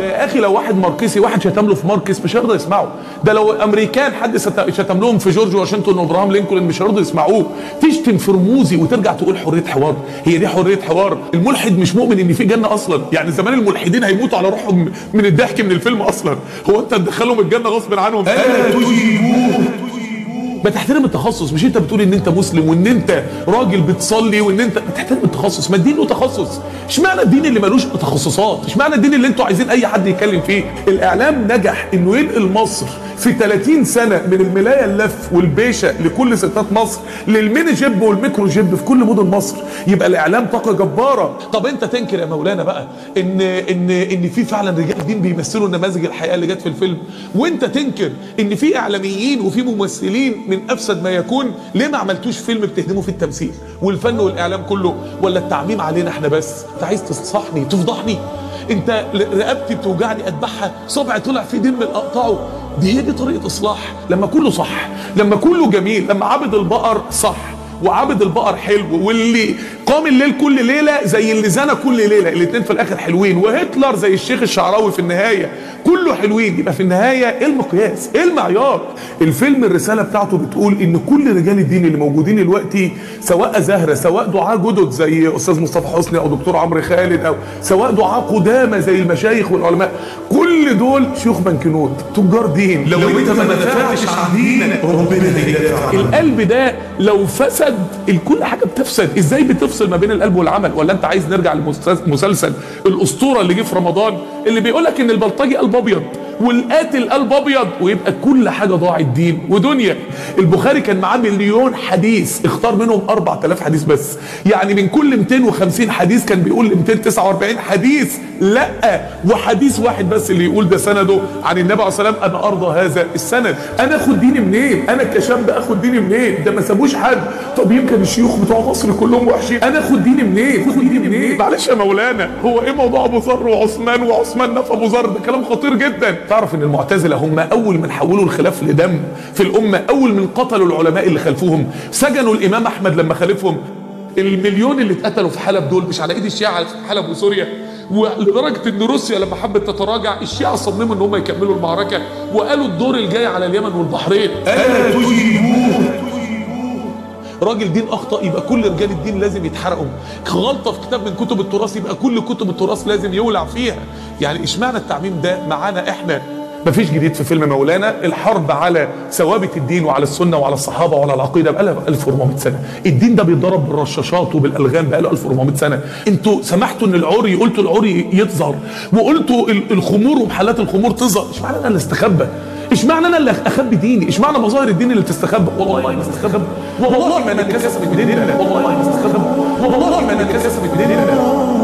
ده يا اخي لو واحد ماركسي واحد شتم له في ماركس مش هيرضى يسمعه ده لو امريكان حد ست- شتم لهم في جورج واشنطن وابراهام لينكولن مش هيرضوا يسمعوه تشتم في رموزي وترجع تقول حريه حوار هي دي حريه حوار الملحد مش مؤمن ان في جنه اصلا يعني زمان الملحدين هيموتوا على روحهم من الضحك من الفيلم اصلا هو انت تدخلهم الجنه غصب عنهم ما تحترم التخصص مش انت بتقول ان انت مسلم وان انت راجل بتصلي وان انت ما تحترم التخصص ما الدين له تخصص اشمعنى الدين اللي ملوش تخصصات اشمعنى الدين اللي انتوا عايزين اي حد يتكلم فيه الاعلام نجح انه ينقل مصر في 30 سنه من الملايه اللف والبيشه لكل ستات مصر للميني جيب والميكرو جيب في كل مدن مصر يبقى الاعلام طاقه جباره طب انت تنكر يا مولانا بقى ان ان ان في فعلا رجال دين بيمثلوا نماذج الحياه اللي جت في الفيلم وانت تنكر ان في اعلاميين وفي ممثلين من افسد ما يكون ليه ما عملتوش فيلم بتهدموا فيه التمثيل والفن والاعلام كله ولا التعميم علينا احنا بس انت عايز تصحني تفضحني انت رقبتي بتوجعني اذبحها صبعي طلع فيه دم اقطعه دي هي دي طريقه اصلاح لما كله صح لما كله جميل لما عبد البقر صح وعبد البقر حلو واللي قام الليل كل ليله زي اللي زنى كل ليله الاثنين في الاخر حلوين وهتلر زي الشيخ الشعراوي في النهايه كله حلوين يبقى في النهايه ايه المقياس ايه المعيار الفيلم الرساله بتاعته بتقول ان كل رجال الدين اللي موجودين دلوقتي سواء زهره سواء دعاة جدد زي استاذ مصطفى حسني او دكتور عمرو خالد او سواء دعاة قدامى زي المشايخ والعلماء كل دول شيوخ بنكنوت تجار دين لو انت ما دافعتش عن دينك ربنا هيدافع عنك القلب ده لو فسد الكل حاجه بتفسد ازاي بتفصل ما بين القلب والعمل ولا انت عايز نرجع لمسلسل الاسطوره اللي جه في رمضان اللي بيقول لك ان البلطجي قلب ابيض والقاتل قلب ابيض ويبقى كل حاجه ضاعت دين ودنيا البخاري كان معاه مليون حديث اختار منهم 4000 حديث بس يعني من كل 250 حديث كان بيقول 249 حديث لا وحديث واحد بس اللي يقول ده سنده عن النبي عليه الصلاه والسلام انا ارضى هذا السند انا اخد ديني منين انا كشاب اخد ديني منين ده ما سابوش حد طب يمكن الشيوخ بتوع مصر كلهم وحشين انا اخد ديني منين اخد ديني منين معلش يا مولانا هو ايه موضوع ابو ذر وعثمان وعثمان نفى ابو ذر ده كلام خطير جدا تعرف ان المعتزله هم اول من حولوا الخلاف لدم في الامه اول من قتلوا العلماء اللي خلفوهم سجنوا الامام احمد لما خالفهم المليون اللي اتقتلوا في حلب دول مش على ايد الشيعة في حلب وسوريا ولدرجة ان روسيا لما حبت تتراجع الشيعة صمموا ان هم يكملوا المعركة وقالوا الدور الجاي على اليمن والبحرين الا تجيبوه راجل دين اخطا يبقى كل رجال الدين لازم يتحرقوا غلطه في كتاب من كتب التراث يبقى كل كتب التراث لازم يولع فيها يعني اشمعنى التعميم ده معانا احنا مفيش جديد في فيلم مولانا الحرب على ثوابت الدين وعلى السنه وعلى الصحابه وعلى العقيده بقالها 1400 سنه الدين ده بيتضرب بالرشاشات وبالالغام بقاله 1400 سنه انتوا سمحتوا ان العري قلتوا العري يظهر وقلتوا ال- الخمور ومحلات الخمور تظهر اشمعنى انا اللي استخبى اشمعنى انا اللي اخبي ديني اشمعنى مظاهر الدين اللي تستخبى والله ما استخبى والله ما انا كسبت ديننا والله ما استخبى والله ما انا كسبت ديننا